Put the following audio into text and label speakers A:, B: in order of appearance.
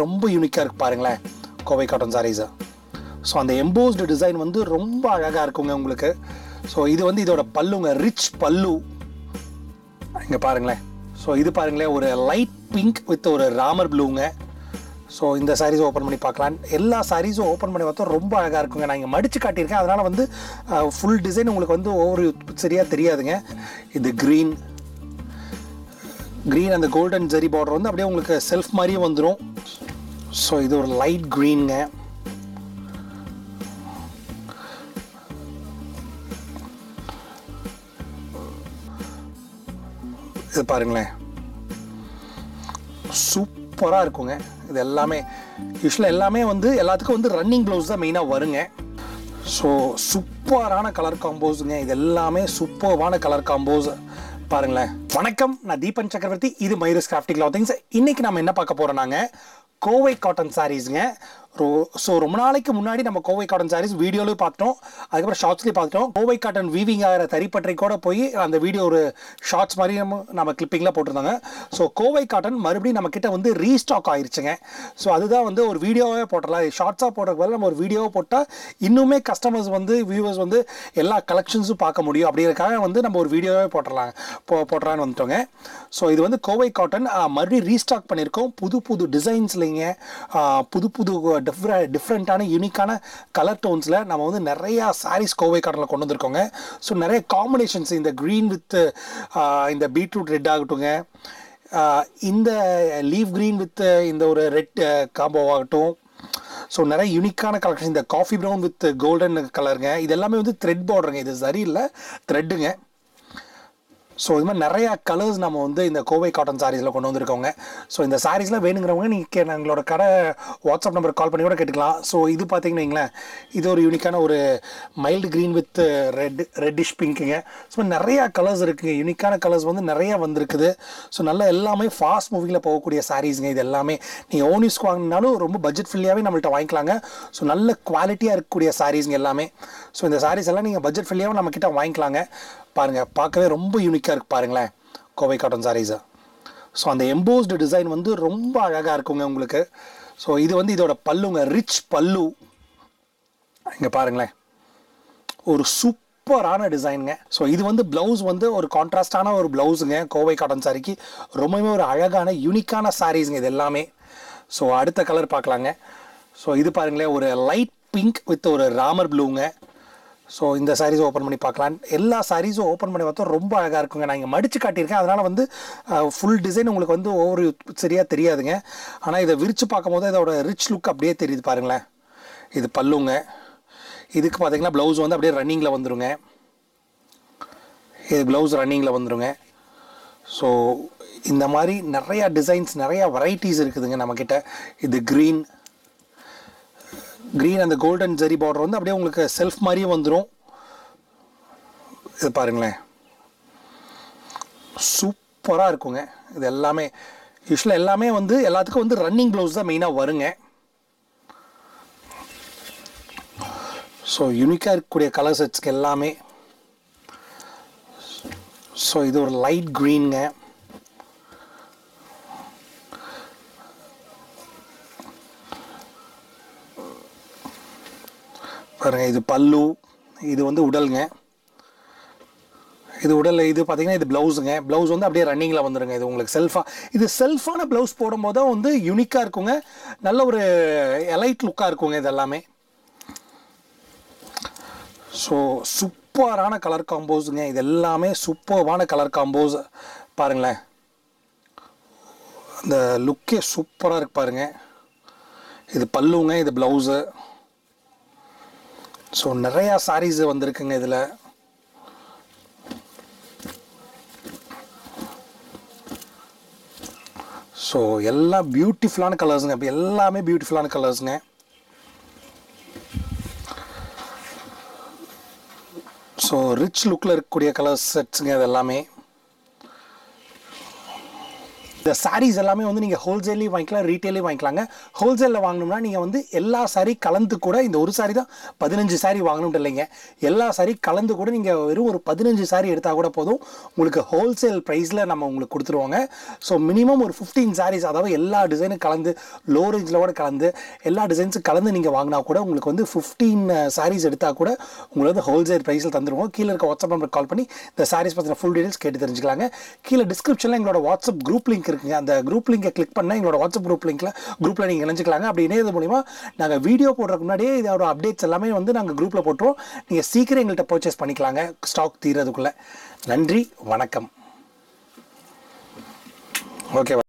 A: ரொம்ப யூனிக்காக இருக்கு பாருங்களேன் கோவை காட்டன் சாரீஸு ஸோ அந்த எம்போஸ்டு டிசைன் வந்து ரொம்ப அழகாக இருக்குங்க உங்களுக்கு ஸோ இது வந்து இதோட பல்லுங்க ரிச் பல்லு இங்கே பாருங்களேன் ஸோ இது பாருங்களேன் ஒரு லைட் பிங்க் வித் ஒரு ராமர் ப்ளூங்க ஸோ இந்த சாரீஸும் ஓப்பன் பண்ணி பார்க்கலாம் எல்லா சாரீஸும் ஓப்பன் பண்ணி பார்த்தா ரொம்ப அழகாக இருக்குங்க நான் இங்கே மடித்து காட்டியிருக்கேன் அதனால் வந்து ஃபுல் டிசைன் உங்களுக்கு வந்து ஒவ்வொரு சரியாக தெரியாதுங்க இது க்ரீன் க்ரீன் அந்த கோல்டன் ஜெரி பார்டர் வந்து அப்படியே உங்களுக்கு செல்ஃப் மாதிரியே வந்துடும் ஸோ இது ஒரு லைட் க்ரீனுங்க இது பாருங்களேன் சூப்பராக இருக்குங்க இது எல்லாமே யூஸ்வலாக எல்லாமே வந்து எல்லாத்துக்கும் வந்து ரன்னிங் ப்ளவுஸ் தான் மெயினாக வருங்க ஸோ சூப்பரான கலர் காம்போஸுங்க இது எல்லாமே சூப்பர்வான கலர் காம்போஸ் பாருங்களேன் வணக்கம் நான் தீபன் சக்கரவர்த்தி இது மைரஸ் கிராஃப்டி கிளாத்திங்ஸ் இன்னைக்கு நம்ம என்ன பார்க்க போறோம் நாங்க கோவை காட்டன் சாரீஸுங்க ரோ ஸோ ரொம்ப நாளைக்கு முன்னாடி நம்ம கோவை காட்டன் சாரீஸ் வீடியோலையும் பார்த்துட்டோம் அதுக்கப்புறம் ஷார்ட்ஸ்லேயும் பார்த்துட்டோம் கோவை காட்டன் வீவிங் ஆகிற தறிப்பற்றி கூட போய் அந்த வீடியோ ஒரு ஷார்ட்ஸ் மாதிரி நம்ம நம்ம கிளிப்பிங்கில் போட்டிருந்தாங்க ஸோ கோவை காட்டன் மறுபடியும் நம்ம கிட்ட வந்து ரீஸ்டாக் ஆயிருச்சுங்க ஸோ அதுதான் வந்து ஒரு வீடியோவே போட்டலாம் ஷார்ட்ஸாக போடுறதுக்கு பதிலா நம்ம ஒரு வீடியோவை போட்டால் இன்னுமே கஸ்டமர்ஸ் வந்து வியூவர்ஸ் வந்து எல்லா கலெக்ஷன்ஸும் பார்க்க முடியும் அப்படிங்கிறதுக்காக வந்து நம்ம ஒரு வீடியோவே போட்டுடலாம் போ போட்டுறான்னு வந்துட்டோங்க ஸோ இது வந்து கோவை காட்டன் மறுபடியும் ரீஸ்டாக் பண்ணியிருக்கோம் புது புது டிசைன்ஸ்லைங்க புது புது டிஃப்ரெண்ட் டிஃப்ரெண்ட்டான யூனிக்கான கலர் டோன்ஸில் நம்ம வந்து நிறையா சாரீஸ் கோவை காட்டனில் கொண்டு வந்திருக்கோங்க ஸோ நிறைய காம்பினேஷன்ஸ் இந்த க்ரீன் வித் இந்த பீட்ரூட் ரெட் ஆகட்டுங்க ஆஹ் இந்த லீவ் க்ரீன் வித் இந்த ஒரு ரெட் காம்போ ஆகட்டும் ஸோ நிறைய யூனிக்கான கலெக்ஷன் இந்த காஃபி ப்ரௌன் வித் கோல்டன் கலருங்க இது எல்லாமே வந்து த்ரெட் பார்டருங்க இது சரி இல்லை த்ரெட்டுங்க ஸோ இது மாதிரி நிறையா கலர்ஸ் நம்ம வந்து இந்த கோவை காட்டன் சாரீஸில் கொண்டு வந்திருக்கோங்க ஸோ இந்த சாரீஸ்லாம் வேணுங்கிறவங்க நீங்கள் எங்களோட கடை வாட்ஸ்அப் நம்பர் கால் பண்ணி கூட கேட்டுக்கலாம் ஸோ இது பார்த்தீங்கன்னு வைங்களேன் இது ஒரு யூனிக்கான ஒரு mild green with red reddish பிங்க்குங்க ஸோ நிறையா கலர்ஸ் இருக்குங்க யூனிக்கான கலர்ஸ் வந்து நிறையா வந்திருக்குது ஸோ நல்ல எல்லாமே ஃபாஸ்ட் மூவிங்கில் போகக்கூடிய சாரீஸுங்க இது எல்லாமே நீங்கள் ஓன் யூஸ்க்கு வாங்கினாலும் ரொம்ப பட்ஜெட் ஃப்ரீயாகவே நம்மள்ட்ட வாங்கிக்கலாங்க ஸோ நல்ல குவாலிட்டியாக இருக்கக்கூடிய சாரீஸுங்க எல்லாமே ஸோ இந்த சாரீஸ் எல்லாம் நீங்கள் பட்ஜெட் ஃப்ரீயாகவும் நம்மக்கிட்ட வாங்கிக்கலாங்க பாருங்கள் பார்க்கவே ரொம்ப யூனிக்காக இருக்கு பாருங்களேன் கோவை காட்டன் சாரீஸை ஸோ அந்த எம்போஸ்டு டிசைன் வந்து ரொம்ப அழகாக இருக்குங்க உங்களுக்கு ஸோ இது வந்து இதோட பல்லுங்க ரிச் பல்லு இங்கே பாருங்களேன் ஒரு சூப்பரான டிசைனுங்க ஸோ இது வந்து ப்ளவுஸ் வந்து ஒரு கான்ட்ராஸ்டான ஒரு ப்ளவுஸுங்க கோவை காட்டன் சாரிக்கு ரொம்பவே ஒரு அழகான யூனிக்கான சாரீஸுங்க இது எல்லாமே ஸோ அடுத்த கலர் பார்க்கலாங்க ஸோ இது பாருங்களேன் ஒரு லைட் பிங்க் வித் ஒரு ராமர் ப்ளூங்க ஸோ இந்த சாரீஸும் ஓப்பன் பண்ணி பார்க்கலாம் எல்லா சாரீஸும் ஓப்பன் பண்ணி பார்த்தா ரொம்ப அழகாக இருக்குங்க நான் இங்கே மடித்து காட்டியிருக்கேன் அதனால் வந்து ஃபுல் டிசைன் உங்களுக்கு வந்து ஒவ்வொரு சரியாக தெரியாதுங்க ஆனால் இதை விரித்து பார்க்கும்போது இதோட ரிச் லுக் அப்படியே தெரியுது பாருங்களேன் இது பல்லுங்க இதுக்கு பார்த்தீங்கன்னா ப்ளவுஸ் வந்து அப்படியே ரன்னிங்கில் வந்துருங்க இது ப்ளவுஸ் ரன்னிங்கில் வந்துருங்க ஸோ இந்த மாதிரி நிறையா டிசைன்ஸ் நிறையா வெரைட்டிஸ் இருக்குதுங்க நம்மக்கிட்ட இது க்ரீன் க்ரீன் அந்த கோல்டன் ஜெரி பார்டர் வந்து அப்படியே உங்களுக்கு செல்ஃப் மாதிரியே வந்துடும் இது பாருங்களேன் சூப்பராக இருக்குங்க இது எல்லாமே யூஸ்வலாக எல்லாமே வந்து எல்லாத்துக்கும் வந்து ரன்னிங் ப்ளவுஸ் தான் மெயினாக வருங்க ஸோ யூனிக்காக இருக்கக்கூடிய கலர் செட்ஸ்க்கு எல்லாமே ஸோ இது ஒரு லைட் க்ரீனுங்க பாருங்க இது பல்லு இது வந்து உடலுங்க இது உடல் இது பார்த்தீங்கன்னா இது ப்ளவுஸுங்க ப்ளவுஸ் வந்து அப்படியே ரன்னிங்கில் வந்துருங்க இது உங்களுக்கு செல்ஃபாக இது செல்ஃபான ப்ளவுஸ் போடும்போது தான் வந்து யூனிக்காக இருக்குங்க நல்ல ஒரு எலைட் லுக்காக இருக்குங்க இது எல்லாமே ஸோ சூப்பரான கலர் காம்போஸுங்க இது எல்லாமே சூப்பர்வான கலர் காம்போஸ் பாருங்களேன் அந்த லுக்கே சூப்பராக இருக்கு பாருங்க இது பல்லுங்க இது ப்ளவுஸு ஸோ நிறையா சாரீஸ் வந்திருக்குங்க இதில் ஸோ எல்லாம் பியூட்டிஃபுல்லான கலர்ஸுங்க இப்போ எல்லாமே பியூட்டிஃபுல்லான கலர்ஸுங்க ஸோ ரிச் லுக்கில் இருக்கக்கூடிய கலர் செட்ஸுங்க இது எல்லாமே இந்த சாரீஸ் எல்லாமே வந்து நீங்கள் ஹோல்சேல்லையும் வாங்கிக்கலாம் ரீட்டெயிலையும் வாங்கிக்கலாங்க ஹோல்சேலில் வாங்கணும்னா நீங்கள் வந்து எல்லா சாரீ கலந்து கூட இந்த ஒரு சாரீ தான் பதினஞ்சு சாரீ வாங்கணும்னு இல்லைங்க எல்லா சாரீ கலந்து கூட நீங்கள் வெறும் ஒரு பதினஞ்சு சாரீ எடுத்தால் கூட போதும் உங்களுக்கு ஹோல்சேல் ப்ரைஸில் நம்ம உங்களுக்கு கொடுத்துருவோங்க ஸோ மினிமம் ஒரு ஃபிஃப்டீன் சாரீஸ் அதாவது எல்லா டிசைனும் கலந்து லோ ரேஞ்சில் கூட கலந்து எல்லா டிசைன்ஸும் கலந்து நீங்கள் வாங்கினா கூட உங்களுக்கு வந்து ஃபிஃப்டீன் சாரீஸ் எடுத்தால் கூட உங்களுக்கு வந்து ஹோல்சேல் ப்ரைஸில் தந்துருவோம் கீழே இருக்க வாட்ஸ்அப் நம்பருக்கு கால் பண்ணி இந்த சாரீஸ் பற்றின ஃபுல் டீடைல்ஸ் கேட்டு தெரிஞ்சுக்கலாங்க கீழே டிஸ்கிரிப்ஷனில் எங்களோட வாட்ஸ்அப் குரூப் லிங்க் இருக்குங்க அந்த குரூப் லிங்கை கிளிக் பண்ணால் எங்களோட வாட்ஸ்அப் குரூப் லிங்க்கில் குரூப்பில் நீங்கள் இணைஞ்சிக்கலாங்க அப்படி இணையது மூலிமா நாங்கள் வீடியோ போடுறதுக்கு முன்னாடியே இதோட அப்டேட்ஸ் எல்லாமே வந்து நாங்கள் குரூப்பில் போட்டுருவோம் நீங்கள் சீக்கிரம் எங்கள்கிட்ட பர்ச்சேஸ் பண்ணிக்கலாங்க ஸ்டாக் தீரதுக்குள்ளே நன்றி வணக்கம் ஓகே